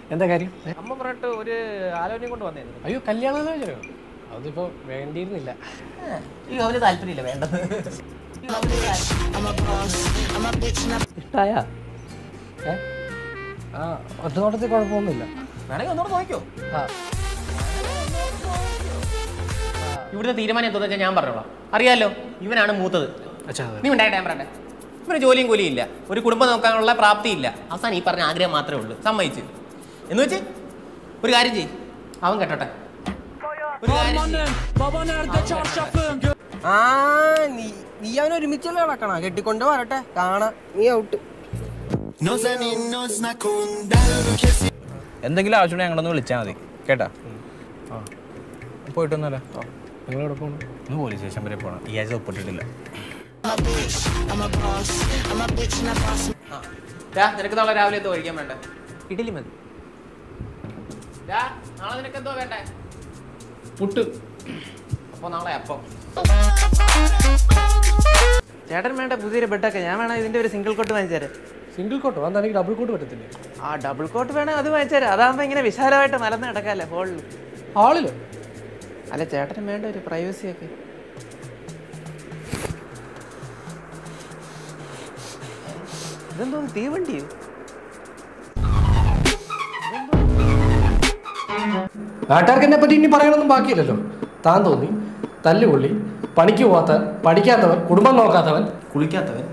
എന്താ കാര്യം ഏ? അമ്മ പറഞ്ഞിട്ട് ഒരു ആലോചനയും കൊണ്ട് വന്നേന്നു അയ്യോ കല്യാണാലോചനയോ അതിപ്പോ വേണ്ടിയിരുന്നില്ല ഈ അവന് താല്പര്യമില്ല വേണ്ടത് ഇഷ്ടായ ഏ ആ ഒറ്റ നോട്ടത്തിൽ കുഴപ്പമൊന്നുമില്ല വേണമെങ്കിൽ ഒന്നുകൂടെ നോക്കിയോ ആ ഇവിടുത്തെ തീരുമാനം എന്താണെന്ന് വെച്ചാൽ ഞാൻ പറഞ്ഞോളാം അറിയാലോ ഇവനാണ് മൂത്തത് അച്ഛാ അതെ നീ ഉണ്ടായിട്ട് ഞാൻ പറയട്ടെ ഇവന് ജോലിയും കൂലിയും ഇല്ല ഒരു കുടുംബം നോക്കാനുള്ള പ്രാപ്തി ഇല്ല അവസാനം ഈ പറഞ്ഞ ആഗ്രഹം മാത്രമേ ഉള്ളൂ സമ്മതിച്ച് എന്ന് വെച്ച് ഒരു കാര്യം ചെയ്യ് അവൻ കേട്ടോട്ടെ ഒരു കാര്യം ചെയ്യ്. ആ നീ നീ അവൻ ഒരുമിച്ചല്ലേ നടക്കണ കെട്ടിക്കൊണ്ട് വരട്ടെ കാണാ നീ ഔട്ട് എന്തെങ്കിലും ആവശ്യമുണ്ടെങ്കിൽ ഞങ്ങളൊന്ന് വിളിച്ചാൽ മതി കേട്ടാ ആ പോയിട്ടൊന്നുമല്ല നിങ്ങളെവിടെ പോകണം ഒന്ന് പോലീസ് സ്റ്റേഷൻ വരെ പോകണം ഈ ആഴ്ച ഒപ്പിട്ടിട്ടില്ല ആ. ദാ, നിനക്ക് നാളെ രാവിലെ എന്തോ കഴിക്കാൻ വേണ്ടേ ഇഡലി മതി ദാ, നാളെ നിനക്ക് എന്തോ വേണ്ടേ പുട്ട് അപ്പൊ നാളെ അപ്പം ചേട്ടൻ വേണ്ട പുതിയൊരു ബെഡൊക്കെ ഞാൻ വേണം ഇതിന്റെ ഒരു സിംഗിൾ കോട്ട് വാങ്ങിച്ചു തരാം സിംഗിൾ കോട്ടോ അതെന്താ എനിക്ക് ഡബിൾ കോട്ട് പറ്റത്തില്ലേ ആ ഡബിൾ കോട്ട് വേണേ അത് വാങ്ങിച്ചു തരാം അതാകുമ്പോ ഇങ്ങനെ വിശാലമായിട്ട് മലന്ന് കിടക്കാല്ലേ ഹോളിൽ ആളിലോ അല്ല ചേട്ടന് വേണ്ട ഒരു പ്രൈവസി ഒക്കെ ഇതെന്തോ തീവണ്ടിയോ നാട്ടുകാർക്ക് എന്നെ പറ്റി ഇനി പറയണമൊന്നും ബാക്കിയില്ലല്ലോ താൻ തോന്നി തല്ലുകൊള്ളി പണിക്ക് പോവാത്ത പഠിക്കാത്തവൻ കുടുംബം നോക്കാത്തവൻ കുളിക്കാത്തവൻ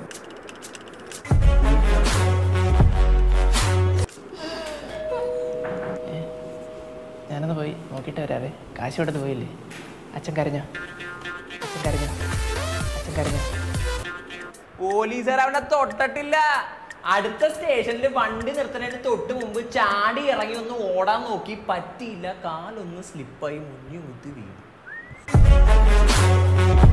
ഞാനൊന്ന് പോയി നോക്കിയിട്ട് വരാവേ കാശ് കൊടുത്ത് പോയില്ലേ അച്ഛൻ കരഞ്ഞോ അച്ഛൻ കരഞ്ഞോ അച്ഛൻ കരഞ്ഞോ പോലീസുകാർ അവനെ തൊട്ടിട്ടില്ല അടുത്ത സ്റ്റേഷനിൽ വണ്ടി നിർത്തുന്നതിന് തൊട്ട് മുമ്പ് ചാടി ഇറങ്ങി ഒന്ന് ഓടാൻ നോക്കി പറ്റിയില്ല കാലൊന്ന് സ്ലിപ്പായി മുന്നി കുത്തി വീണു